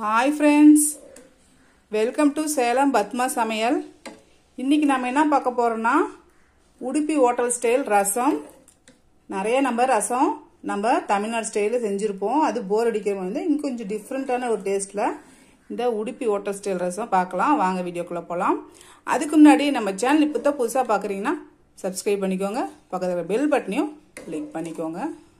hi friends welcome to Salem Padma சமையல் இன்னைக்கு நம்ம என்ன பார்க்க போறோம்னா உடுப்பி ஹோட்டல் ஸ்டைல் ரசம் நிறைய நம்ம ரசம் நம்ம தமிழ்நாடு ஸ்டைலில் செஞ்சுருப்போம் அது போர் அடிக்கிற மாதிரி வந்து இன்னும் கொஞ்சம் டிஃப்ரெண்ட்டான ஒரு டேஸ்ட்டில் இந்த உடுப்பி ஹோட்டல் ஸ்டைல் ரசம் பார்க்கலாம் வாங்க வீடியோக்குள்ளே போகலாம் அதுக்கு முன்னாடி நம்ம சேனல் இப்போ தான் புதுசாக பார்க்குறீங்கன்னா சப்ஸ்கிரைப் பண்ணிக்கோங்க பக்கத்தில் பெல் பட்டனையும் கிளிக் பண்ணிக்கோங்க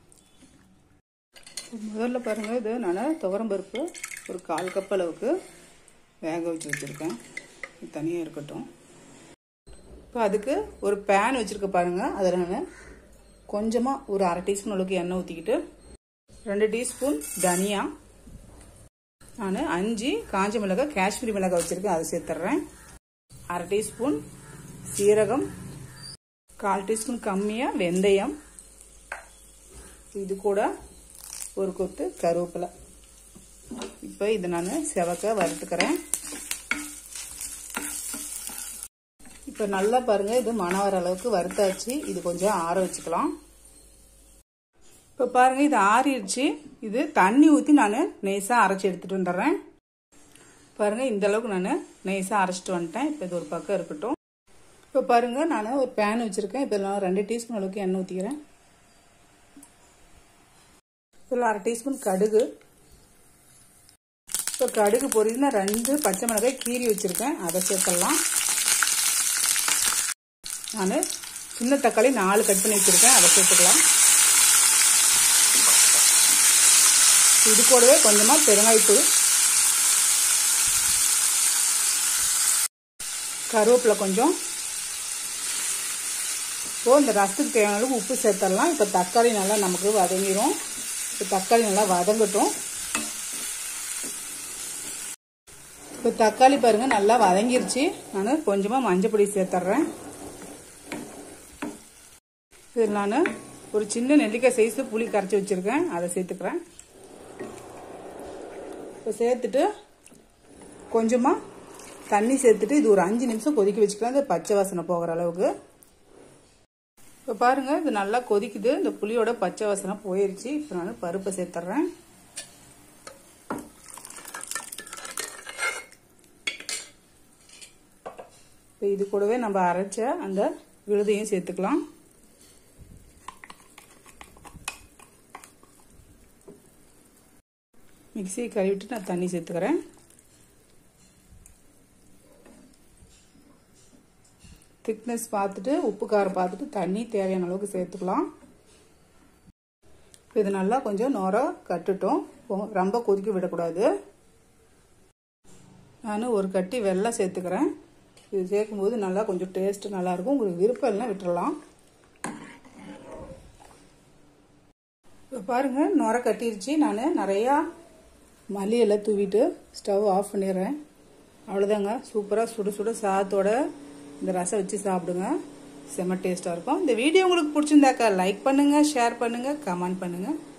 முதல்ல பாருங்கள் இது நான் துவரம்பருப்பு ஒரு கால் கப் அளவுக்கு வேக வச்சு வச்சுருக்கேன் இது தனியாக இருக்கட்டும் இப்போ அதுக்கு ஒரு பேன் வச்சுருக்க பாருங்கள் அதில் நான் கொஞ்சமாக ஒரு அரை டீஸ்பூன் அளவுக்கு எண்ணெய் ஊற்றிக்கிட்டு ரெண்டு டீஸ்பூன் தனியா நான் அஞ்சு காஞ்ச மிளகாய் காஷ்மீரி மிளகாய் வச்சுருக்கேன் அதை சேர்த்துட்றேன் அரை டீஸ்பூன் சீரகம் கால் டீஸ்பூன் கம்மியாக வெந்தயம் இது கூட ஒரு கொத்து கருவேப்பிலை இப்போ இதை நான் செவக்க வறுத்துக்கிறேன் இப்போ நல்லா பாருங்கள் இது மனம் வர அளவுக்கு வறுத்தாச்சு இது கொஞ்சம் ஆற வச்சுக்கலாம் இப்போ பாருங்கள் இது ஆறிடுச்சு இது தண்ணி ஊற்றி நான் நெய்ஸாக அரைச்சி எடுத்துகிட்டு வந்துடுறேன் பாருங்கள் இந்த அளவுக்கு நான் நெய்ஸாக அரைச்சிட்டு வந்துட்டேன் இப்போ இது ஒரு பக்கம் இருக்கட்டும் இப்போ பாருங்கள் நான் ஒரு பேன் வச்சுருக்கேன் இப்போ நான் ரெண்டு டீஸ்பூன் அளவுக்கு எண்ணெய் ஊற்றிக்கிறேன் இதில் அரை டீஸ்பூன் கடுகு இப்போ கடுகு பொரியுதுன்னா ரெண்டு பச்சை மிளகாய் கீரி வச்சுருக்கேன் அதை சேர்த்துடலாம் நான் சின்ன தக்காளி நாலு கட் பண்ணி வச்சுருக்கேன் அதை சேர்த்துக்கலாம் இது கூடவே கொஞ்சமாக பெருங்காயத்தூள் கருவேப்பிலை கொஞ்சம் இப்போ இந்த ரசத்துக்கு தேவையான அளவுக்கு உப்பு சேர்த்துடலாம் இப்போ தக்காளி நல்லா நமக்கு வதங்கிடும் இப்போ தக்காளி நல்லா வதங்கட்டும் இப்போ தக்காளி பாருங்கள் நல்லா வதங்கிருச்சு நான் கொஞ்சமாக மஞ்சள் பொடி சேர்த்துட்றேன் இதில் நான் ஒரு சின்ன நெல்லிக்காய் சைஸு புளி கரைச்சி வச்சுருக்கேன் அதை சேர்த்துக்கிறேன் இப்போ சேர்த்துட்டு கொஞ்சமாக தண்ணி சேர்த்துட்டு இது ஒரு அஞ்சு நிமிஷம் கொதிக்க வச்சுக்கலாம் இந்த பச்சை வாசனை போகிற அளவுக்கு இப்போ பாருங்கள் இது நல்லா கொதிக்குது இந்த புளியோட பச்சை வாசனை போயிருச்சு இப்போ நான் பருப்பை சேர்த்துட்றேன் இப்போ இது கூடவே நம்ம அரைச்ச அந்த விழுதையும் சேர்த்துக்கலாம் மிக்சியை கழுவிட்டு நான் தண்ணி சேர்த்துக்கிறேன் திக்னஸ் பார்த்துட்டு உப்பு காரம் பார்த்துட்டு தண்ணி தேவையான அளவுக்கு சேர்த்துக்கலாம் இது நல்லா கொஞ்சம் நோர கட்டுட்டோம் ரொம்ப கொதிக்க விடக்கூடாது நான் ஒரு கட்டி வெள்ளம் சேர்த்துக்கிறேன் இது சேர்க்கும்போது நல்லா கொஞ்சம் டேஸ்ட்டு நல்லாயிருக்கும் உங்களுக்கு விருப்பம் இல்லைனா விட்டுறலாம் இப்போ பாருங்கள் நுர கட்டிருச்சு நான் நிறையா மல்லியெல்லாம் தூவிட்டு ஸ்டவ் ஆஃப் பண்ணிடுறேன் அவ்வளோதாங்க சூப்பராக சுட சுட சாதத்தோட இந்த ரசம் வச்சு சாப்பிடுங்க செம்ம டேஸ்ட்டாக இருக்கும் இந்த வீடியோ உங்களுக்கு பிடிச்சிருந்தாக்கா லைக் பண்ணுங்கள் ஷேர் பண்ணுங்கள் கமெண்ட் பண்ணுங்கள்